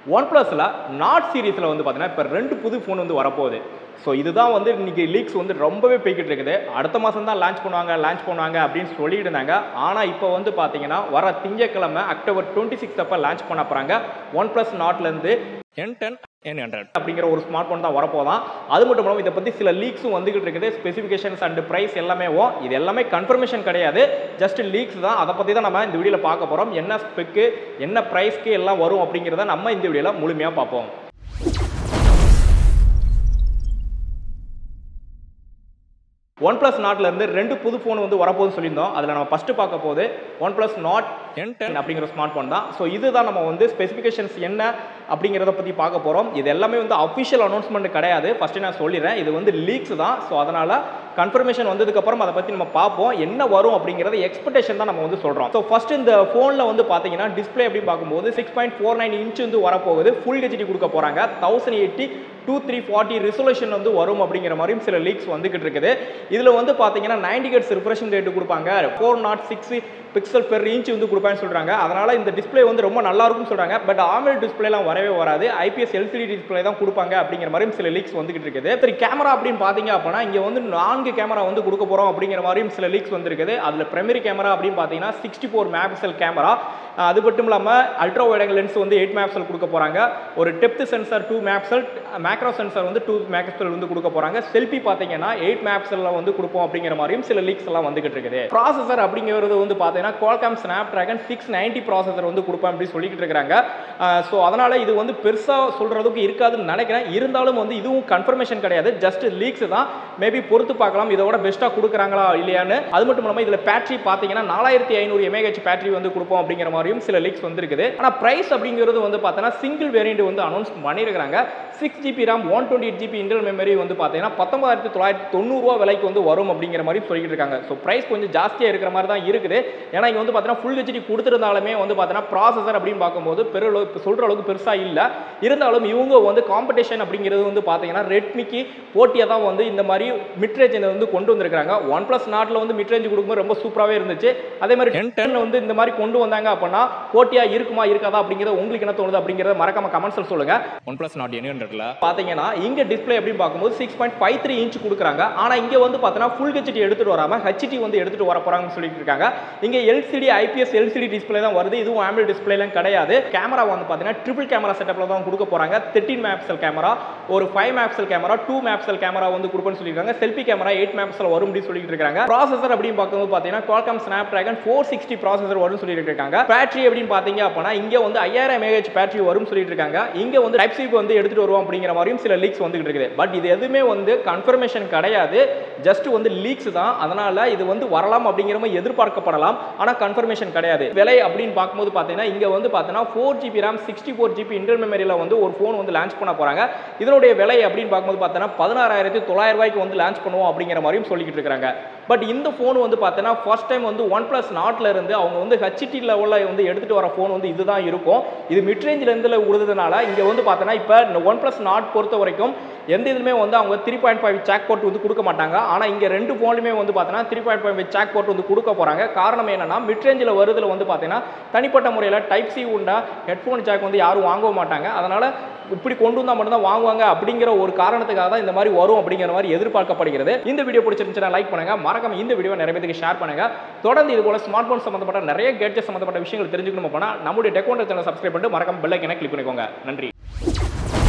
one ப்ளஸில் not சீரீஸில் வந்து பார்த்தீங்கன்னா இப்போ ரெண்டு புது ஃபோன் வந்து வரப்போகுது ஸோ இதுதான் வந்து இன்னைக்கு லீக்ஸ் வந்து ரொம்பவே போய்கிட்டு இருக்குது அடுத்த மாதம் தான் லான்ச் பண்ணுவாங்க லான்ச் பண்ணுவாங்க அப்படின்னு சொல்லிட்டு இருந்தாங்க ஆனால் இப்போ வந்து பார்த்தீங்கன்னா வர திங்கக்கிழமை அக்டோபர் டுவெண்ட்டி சிக்ஸ் அப்போ லான்ச் பண்ண போகிறாங்க ஒன் ப்ளஸ் நாட்லேருந்து என் டென் என் ஹண்ட்ரட் அப்படிங்கிற ஒரு ஸ்மார்ட் ஃபோன் தான் வரப்போதான் அது மட்டும் இல்லாமல் இதை பற்றி சில லீக்ஸும் வந்துகிட்டு இருக்குது ஸ்பெசிஃபிகேஷன்ஸ் அண்ட் ப்ரைஸ் எல்லாமே இது எல்லாமே கன்ஃபர்மேஷன் கிடையாது ஜஸ்ட் லீக்ஸ் தான் அதை பற்றி தான் நம்ம இந்த வீடியோவில் பார்க்க போகிறோம் என்ன ஸ்பெக்கு என்ன ப்ரைஸ்க்கு எல்லாம் வரும் அப்படிங்கிறத நம்ம இந்த வீடியோவில் முழுமையாக பார்ப்போம் ஒன் ப்ளஸ் நாட்லேருந்து ரெண்டு புது ஃபோன் வந்து வரப்போகுதுன்னு சொல்லியிருந்தோம் அதில் நம்ம ஃபஸ்ட்டு பார்க்க போது OnePlus Nord N ten அப்படிங்கிற ஸ்மார்ட் ஃபோன் தான் ஸோ இதுதான் நம்ம வந்து ஸ்பெசிஃபிகேஷன்ஸ் என்ன அப்படிங்கிறத பற்றி பார்க்க போகிறோம் இது எல்லாமே வந்து அஃபிஷியல் அனௌன்ஸ்மெண்ட் கிடையாது ஃபஸ்ட்டு நான் சொல்லிடுறேன் இது வந்து லீக்ஸ் தான் ஸோ அதனால் கன்ஃபர்மேஷன் வந்ததுக்கப்புறம் அதை பற்றி நம்ம பார்ப்போம் என்ன வரும் அப்படிங்கிறத எக்ஸ்பெக்டேஷன் தான் நம்ம வந்து சொல்கிறோம் ஸோ ஃபஸ்ட் இந்த ஃபோனில் வந்து பார்த்தீங்கன்னா டிஸ்பிளே எப்படி பார்க்கும்போது six point four nine inch வந்து வரப்போகுது ஃபுல் ஹெச்டி கொடுக்க போகிறாங்க thousand eighty two three forty resolution வந்து வரும் அப்படிங்கிற மாதிரியும் சில லீக்ஸ் வந்துகிட்டு இருக்குது இதில் வந்து பார்த்தீங்கன்னா நைன்டி கட்ஸ் ரிஃப்ரெஷிங் ரேட்டு கொடுப்பாங்க four naught six pixel per inch வந்து கொடுப்பான்னு சொல்கிறாங்க அதனால் இந்த டிஸ்பிளே வந்து ரொம்ப நல்லா இருக்கும்னு சொல்கிறாங்க பட் ஆமல் டிஸ்பிளேலாம் வரவே வராது ஐபிஎஸ் எல்சிடி டிஸ்பிளே தான் கொடுப்பாங்க அப்படிங்கிற மாதிரியும் சில லீக்ஸ் வந்துகிட்டு இருக்குது சரி கேமரா அப்படின்னு பார்த்தீங்க அப்படின்னா இங்கே வந்து நான்கு கேமரா வந்து கொடுக்க போகிறோம் அப்படிங்கிற மாதிரியும் சில லீக்ஸ் வந்திருக்குது அதில் பிரைமரி கேமரா அப்படின்னு பார்த்தீங்கன்னா சிக்ஸ்டி ஃபோர் மேக்சல் கேமரா அது மட்டும் இல்லாமல் அல்ட்ரா வைட் லென்ஸ் வந்து எயிட் மேப்சல் கொடுக்க போகிறாங்க ஒரு depth sensor two megapixel macro sensor வந்து டூ மேக்சல் வந்து கொடுக்க போகிறாங்க செல்ஃபி பார்த்தீங்கன்னா எயிட் மேப்சலில் வந்து கொடுப்போம் அப்படிங்கிற மாதிரியும் சில லீக்ஸ் எல்லாம் வந்துகிட்டு இருக்குது ப்ராசஸர் அப்படிங்கிறது வந்து பார்த்தீங்கன்னா Qualcomm Snapdragon six ninety processor வந்து கொடுப்பேன் அப்படின்னு சொல்லிக்கிட்டு இருக்கிறாங்க ஸோ அதனால் இது வந்து பெருசாக சொல்கிறதுக்கு இருக்காதுன்னு நினைக்கிறேன் இருந்தாலும் வந்து இதுவும் கன்ஃபர்மேஷன் கிடையாது ஜஸ்ட் லீக்ஸ் தான் மேபி பொறுத்து பார்க்கலாம் இதோட பெஸ்ட்டாக கொடுக்குறாங்களா இல்லையான்னு அது மட்டும் இல்லாமல் இதில் பேட்டரி பார்த்தீங்கன்னா நாலாயிரத்தி ஐநூறு எம்ஏஹெச் பேட்டரி வந்து கொடுப்போம் அப்படிங்கிற மாதிரியும் சில லீக்ஸ் வந்துருக்குது ஆனால் ப்ரைஸ் அப்படிங்கிறது வந்து பார்த்தோன்னா சிங்கிள் வேரியண்ட் வந்து அனௌன்ஸ் பண்ணியிருக்கிறாங்க six GB RAM one twenty eight GB internal memory வந்து பார்த்தீங்கன்னா பத்தொன்பதாயிரத்தி தொள்ளாயிரத்தி தொண்ணூறுரூவா விலைக்கு வந்து வரும் அப்படிங்கிற மாதிரி சொல்லிட்டு இருக்காங்க ஸோ ப்ரைஸ் கொஞ்சம் ஜாஸ்தியாக இருக்கிற மாதிரி தான் இருக்குது ஏன்னா இங்கே வந்து பார்த்தீங்கன்னா ஃபுல் ஹெச்டி கொடுத்துருந்தாலுமே வந்து பார்த்தீங்கன்னா ப்ராசஸர் அப்படின்னு பார்க்கும்போது பெரு சொல்கிற அளவுக்கு பெருசாக இல்லை இருந்தாலும் இவங்க வந்து காம்படிஷன் அப்படிங்கிறது வந்து பார்த்தீங்கன்னா ரெட்மிக்கு போட்டியாக தான் வந்து இந்த மாதிரி மிட்ரேஞ்ச் வந்து கொண்டு வந்திருக்காங்க ஒன் ப்ளஸ் நாட்டில் வந்து மிட்ரேஞ்ச் கொடுக்கும்போது ரொம்ப சூப்பராகவே இருந்துச்சு அதே மாதிரி டென் டென் வந்து இந்த மாதிரி கொண்டு வந்தாங்க அப்படின்னா போட்டியாக இருக்குமா இருக்காதா அப்படிங்கிறத உங்களுக்கு என்ன தோணுது அப்படிங்கிறத மறக்காம கமெண்ட்ஸில் சொல்லுங்க ஒன் ப்ளஸ் நாட் என்னன்றதுல பார்த்தீங்கன்னா இங்கே டிஸ்பிளே அப்படின்னு பார்க்கும்போது six point five three inch கொடுக்குறாங்க ஆனால் இங்கே வந்து பார்த்தீங்கன்னா ஃபுல் ஹெச்டி எடுத்துகிட்டு வராமல் ஹெச்டி வந்து எடுத்துகிட்டு வர போகிறாங்கன்னு சொல்லிட்டு இருக்காங்க இங்கே எல்சிடி ஐபிஎஸ் எல்சிடி டிஸ்பிளே தான் வருது இதுவும் ஆம்பிள் டிஸ்பிளேலாம் கிடையாது கேமரா வந்து பார்த்தீங்கன்னா ட்ரிபிள் கேமரா செட்டப்பில் தான் கொடுக்க போகிறாங்க தேர்ட்டின் மேப்சல் கேமரா ஒரு five megapixel camera two megapixel camera வந்து கொடுப்பேன்னு சொல்லியிருக்காங்க செல்ஃபி கேமரா எயிட் மேப்சல் வரும் அப்படின்னு சொல்லிட்டு இருக்காங்க ப்ராசஸர் அப்படின்னு பார்க்கும்போது பார்த்தீங்கன்னா Qualcomm Snapdragon four sixty processor வரும்னு சொல்லிட்டு இருக்காங்க பேட்டரி அப்படின்னு பார்த்தீங்க அப்படின்னா இங்கே வந்து ஐயாயிரம் மேஹெச் பேட்டரி வரும்னு சொல்லிட்டு இருக்காங்க இங்கே வந்து டைப் சி வந்து எடுத்துட்டு வருவோம் அப்படிங்கிற மாதிரியும் சில லீக்ஸ் வந்துகிட்டு இருக்குது பட் இது எதுவுமே வந்து கன்ஃபர்மேஷன் கிடையாது ஜஸ்ட் வந்து லீக்ஸ் தான் அதனால இது வந்து வரலாம் அப்படிங்கிற மாதிரி எதிர்பார்க்கப்படலாம் ஆனால் கன்ஃபர்மேஷன் கிடையாது விலை அப்படின்னு பார்க்கும்போது பார்த்தீங்கன்னா இங்கே வந்து பார்த்தீங்கன்னா four GB RAM sixty four GB inter மெமரியில் வந்து ஒரு ஃபோன் வந்து லான்ச் பண்ண போகிறாங்க இதனுடைய விலை அப்படின்னு பார்க்கும்போது பார்த்தீங்கன்னா பதினாறாயிரத்தி தொள்ளாயிரம் ரூபாய்க்கு வந்து லான்ச் பண்ணுவோம் அப்படிங்கிற மாதிரியும் சொல்லிக்கிட்டு இருக்காங்க பட் இந்த ஃபோன் வந்து பார்த்தீங்கன்னா ஃபர்ஸ்ட் டைம் வந்து ஒன் ப்ளஸ் நாட்டில் இருந்து அவங்க வந்து ஹெச்டி லெவலில் வந்து எடுத்துகிட்டு வர ஃபோன் வந்து இதுதான் இருக்கும் இது மிட்ரேஞ்சில் இருந்து விடுறதுனால இங்கே வந்து பார்த்தீங்கன்னா இப்போ இந்த ஒன் ப்ளஸ் நாட் பொறுத்த வரைக்கும் எந்த இதுலையுமே வந்து அவங்க three point five jack port வந்து கொடுக்க மாட்டாங்க ஆனால் இங்கே ரெண்டு ஃபோன்லையுமே வந்து பார்த்தீங்கன்னா three point five jack port வந்து கொடுக்க போகிறாங்க காரணம் என்னன்னா மிட்ரேஞ்சில் வருதுல வந்து பார்த்தீங்கன்னா தனிப்பட்ட முறையில் டைப் சி உண்டா ஹெட்ஃபோன் ஜாக் வந்து யாரும் வாங்க மாட்டாங்க அதனால் இப்படி கொண்டு வந்தால் மட்டும்தான் வாங்குவாங்க அப்படிங்கிற ஒரு காரணத்துக்காக தான் இந்த மாதிரி வரும் அப்படிங்கிற மாதிரி எதிர்பார்க்கப்படுகிறது இந்த வீடியோ பிடிச்சிருந்துச்சுன்னா லைக் பண்ணுங்க மறக்காம இந்த வீடியோ நிறைய பேருக்கு ஷேர் பண்ணுங்க தொடர்ந்து இது போல ஸ்மார்ட் போன் சம்மந்தப்பட்ட நிறைய கேட்ஜெட் சம்மந்தப்பட்ட விஷயங்கள் தெரிஞ்சுக்கணும் போனால் நம்முடைய டெக்கோண்டர் சேனல் சப்ஸ்கிரைப் பண்ணிட்டு மறக்காம பெல் ஐக்கனை கிளிக் பண்ணிக்கோங்க நன்றி